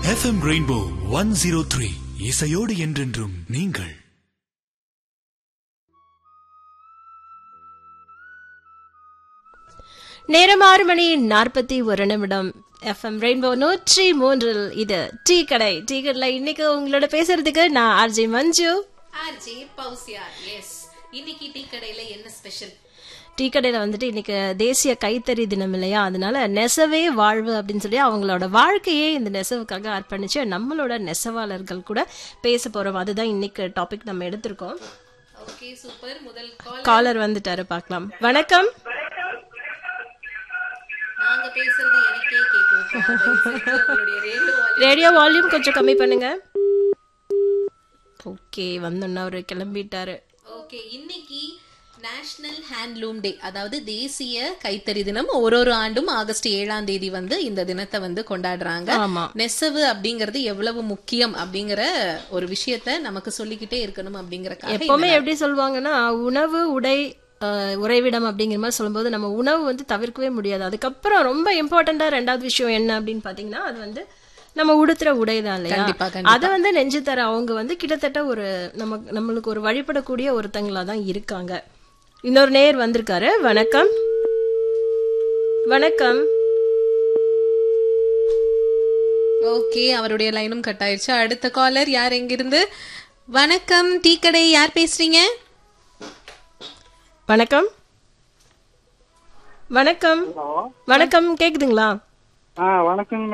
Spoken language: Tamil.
FM rainbow one zero three இசையோடு என்றென்றும் நீங்கள் நேரம் ஆறு மணி நாற்பத்தி ஒரு நிமிடம் எஃப்எம் ரெயின்போ நூற்றி மூன்றில் இது டீ கடை டீ கடையில் இன்னைக்கு உங்களோட பேசுறதுக்கு நான் RJ Manju RJ Fousia S இன்னைக்கு டீ கடையில என்ன ஸ்பெஷல் டீ கடையில் வந்துட்டு இன்னைக்கு தேசிய கைத்தறி தினம் இல்லையா அதனால நெசவே வாழ்வு அப்படின்னு சொல்லி அவங்களோட வாழ்க்கையே இந்த நெசவுக்காக அர்ப்பணிச்சு நம்மளோட நெசவாளர்கள் கூட பேச போறோம் அதுதான் இன்னைக்கு டாபிக் நம்ம எடுத்திருக்கோம் ஓகே சூப்பர் முதல் கால் காலர் வந்துட்டாரு பார்க்கலாம் வணக்கம் நாங்க பேசுறது எனக்கே கேக்குது உங்களுடைய ரேடியோ ரேடியோ வால்யூம் கொஞ்சம் கம்மி பண்ணுங்க ஓகே வந்தோன்னா அவரு கிளம்பிட்டாரு ஓகே இன்னைக்கு நேஷனல் ஹேண்ட்லூம் டே அதாவது தேசிய கைத்தறி தினம் ஒரு ஒரு ஆண்டும் ஆகஸ்ட் ஏழாம் தேதி வந்து இந்த தினத்தை வந்து கொண்டாடுறாங்க ஆமா நெசவு அப்படிங்கறது எவ்வளவு முக்கியம் அப்படிங்கிற ஒரு விஷயத்த நமக்கு சொல்லிக்கிட்டே இருக்கணும் அப்படிங்கறக்காக எப்பவுமே எப்படி சொல்லுவாங்கன்னா உணவு உடை அஹ், உறைவிடம் அப்படிங்கிற மாதிரி சொல்லும்போது நம்ம உணவு வந்து தவிர்க்கவே முடியாது அதுக்கப்புறம் ரொம்ப இம்பார்ட்டண்டா ரெண்டாவது விஷயம் என்ன அப்படின்னு பாத்தீங்கன்னா அது வந்து நம்ம உடுத்துற உடை தான் இல்லையா கண்டிப்பா, கண்டிப்பா. அதை வந்து நெஞ்சு தர அவங்க வந்து கிட்டத்தட்ட ஒரு நம்ம நம்மளுக்கு ஒரு வழிபடக்கூடிய ஒருத்தங்களா தான் இருக்காங்க இன்னொரு நேர் வந்திருக்காரு வணக்கம் வணக்கம் ஓகே அவருடைய லைனும் கட் ஆயிருச்சு அடுத்த காலர் யார் எங்கிருந்து வணக்கம் டீ கடை யார் பேசுறீங்க வணக்கம் வணக்கம் வணக்கம் கேக்குதுங்களா ஆ வணக்கம்